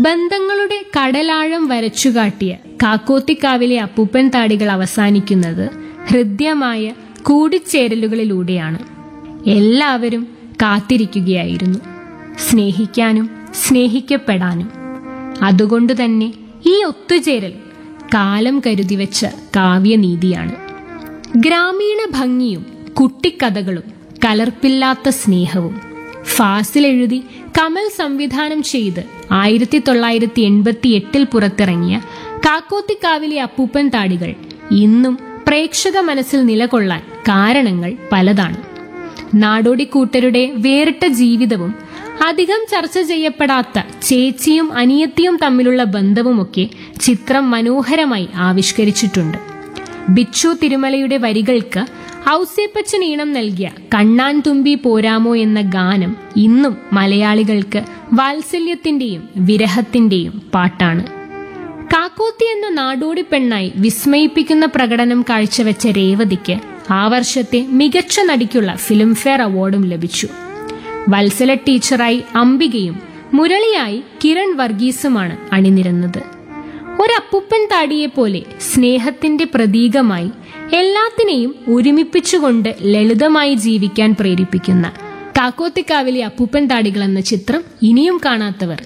ബന്ധങ്ങളുടെ കടലാഴം വരച്ചുകാട്ടിയ കാക്കോത്തിക്കാവിലെ അപ്പൂപ്പൻ താടികൾ അവസാനിക്കുന്നത് ഹൃദ്യമായ കൂടിച്ചേരലുകളിലൂടെയാണ് എല്ലാവരും കാത്തിരിക്കുകയായിരുന്നു സ്നേഹിക്കാനും സ്നേഹിക്കപ്പെടാനും അതുകൊണ്ടുതന്നെ ഈ ഒത്തുചേരൽ കാലം കരുതിവെച്ച കാവ്യനീതിയാണ് ഗ്രാമീണ ഭംഗിയും കുട്ടിക്കഥകളും കലർപ്പില്ലാത്ത സ്നേഹവും ഫാസിൽ എഴുതി കമൽ സംവിധാനം ചെയ്ത് ആയിരത്തി തൊള്ളായിരത്തി എൺപത്തി എട്ടിൽ പുറത്തിറങ്ങിയ കാക്കോത്തിക്കാവിലെ അപ്പൂപ്പൻ താടികൾ ഇന്നും പ്രേക്ഷക മനസ്സിൽ നിലകൊള്ളാൻ കാരണങ്ങൾ പലതാണ് നാടോടിക്കൂട്ടരുടെ വേറിട്ട ജീവിതവും അധികം ചർച്ച ചെയ്യപ്പെടാത്ത ചേച്ചിയും അനിയത്തിയും തമ്മിലുള്ള ബന്ധവുമൊക്കെ ചിത്രം മനോഹരമായി ആവിഷ്കരിച്ചിട്ടുണ്ട് ബിച്ചു തിരുമലയുടെ വരികൾക്ക് ഔസേപ്പച്ചൻ ഈണം നൽകിയ കണ്ണാൻ തുമ്പി പോരാമോ എന്ന ഗാനം ഇന്നും മലയാളികൾക്ക് വാത്സല്യത്തിന്റെയും വിരഹത്തിന്റെയും പാട്ടാണ് കാക്കോത്തി എന്ന നാടോടി പെണ്ണായി വിസ്മയിപ്പിക്കുന്ന പ്രകടനം കാഴ്ചവെച്ച രേവതിക്ക് ആ വർഷത്തെ മികച്ച നടിക്കുള്ള ഫിലിംഫെയർ അവാർഡും ലഭിച്ചു വത്സല ടീച്ചറായി അംബികയും മുരളിയായി കിരൺ വർഗീസുമാണ് അണിനിരന്നത് ഒരപ്പുപ്പൻ താടിയെ പോലെ സ്നേഹത്തിന്റെ പ്രതീകമായി എല്ലാത്തിനെയും ഒരുമിപ്പിച്ചുകൊണ്ട് ലളിതമായി ജീവിക്കാൻ പ്രേരിപ്പിക്കുന്ന കാക്കോത്തിക്കാവിലെ അപ്പൂപ്പൻ താടികൾ എന്ന ചിത്രം ഇനിയും കാണാത്തവർ